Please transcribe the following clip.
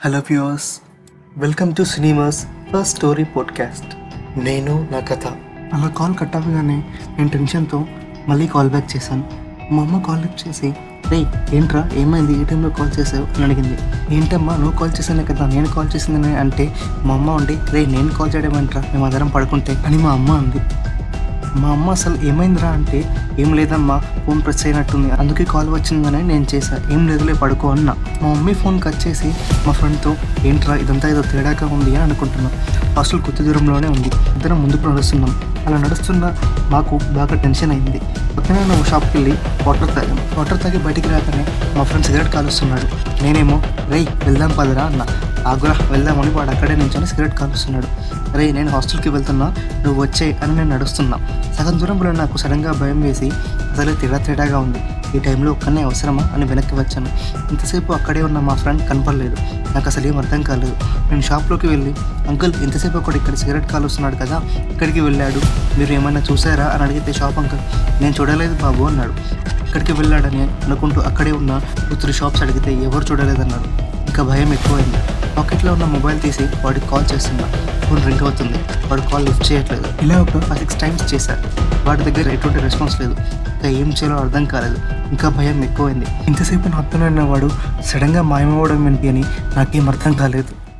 hello viewers welcome to cinemas first story podcast నేను నా కథ అలా కాల్ కట్ అవ్వగానే నేను టెన్షన్తో మళ్ళీ కాల్ బ్యాక్ చేశాను మా అమ్మ కాల్ లిఫ్ట్ చేసి రే ఏంట్రా ఏమైంది ఏ టైంలో కాల్ చేసావు అని అడిగింది ఏంటమ్మా నువ్వు కాల్ చేశానే కదా నేను కాల్ చేసిందని అంటే మా అమ్మ ఉండి రే నేను కాల్ చేయడం ఏంట్రా మేము అందరం పడుకుంటే అని మా అమ్మ అంది మా అమ్మ అసలు ఏమైందిరా అంటే ఏం లేదమ్మా ఫోన్ ప్రెస్ అయినట్టుంది అందుకే కాల్ వచ్చిందని నేను చేశా ఏం లేదులే పడుకో అన్నా మా మమ్మీ ఫోన్ కట్ చేసి మా ఫ్రెండ్తో ఏంట్రా ఇదంతా ఏదో తేడాగా ఉంది అని అనుకుంటున్నాం హాస్టల్ కొద్ది దూరంలోనే ఉంది ఇద్దరం ముందుకు నడుస్తున్నాం అలా నడుస్తున్న మాకు బాగా టెన్షన్ అయింది పక్కనే ఉన్న షాప్కి వెళ్ళి వాటర్ తాగాం వాటర్ తాగి బయటికి రాగానే మా ఫ్రెండ్ సిగరెట్ కాలుస్తున్నాడు నేనేమో రేయ్ వెళ్దాం పదరా అన్న ఆగురా వెళ్దామని వాడు అక్కడే నుంచొని సిగరెట్ కాలుస్తున్నాడు రే నేను హాస్టల్కి వెళ్తున్నా నువ్వు వచ్చే అని నేను నడుస్తున్నా సగం దూరంలో నాకు సడన్గా భయం వేసి అసలు తేడా తేడాగా ఉంది ఈ టైంలో ఒక్కనే అవసరమా అని వెనక్కి వచ్చాను ఇంతసేపు అక్కడే ఉన్న మా ఫ్రెండ్ కనపడలేదు నాకు అసలు ఏం అర్థం కాలేదు నేను షాప్లోకి వెళ్ళి అంకుల్ ఇంతసేపు ఒకటి ఇక్కడ సిగరెట్ కాలుస్తున్నాడు కదా ఇక్కడికి వెళ్ళాడు మీరు ఏమైనా చూసారా అని అడిగితే షాప్ అంకుల్ నేను చూడలేదు బాబు అన్నాడు ఇక్కడికి వెళ్ళాడని అనుకుంటూ అక్కడే ఉన్న టూ షాప్స్ అడిగితే ఎవరు చూడలేదన్నాడు ఇంకా భయం ఎక్కువైంది పాకెట్లో ఉన్న మొబైల్ తీసి వాడికి కాల్ చేస్తున్నా ఫోన్ రింగ్ అవుతుంది వాడు కాల్ లిఫ్ట్ చేయట్లేదు ఇలా ఒక ఫైవ్ సిక్స్ టైమ్స్ చేశారు వాడి దగ్గర ఎటువంటి రెస్పాన్స్ లేదు ఇంకా ఏం చేయాలో అర్థం కాలేదు ఇంకా భయం ఎక్కువైంది ఇంతసేపు నాతోనే ఉన్నవాడు సడన్గా మాయమవ్వడం ఏంటి అని నాకేం అర్థం కాలేదు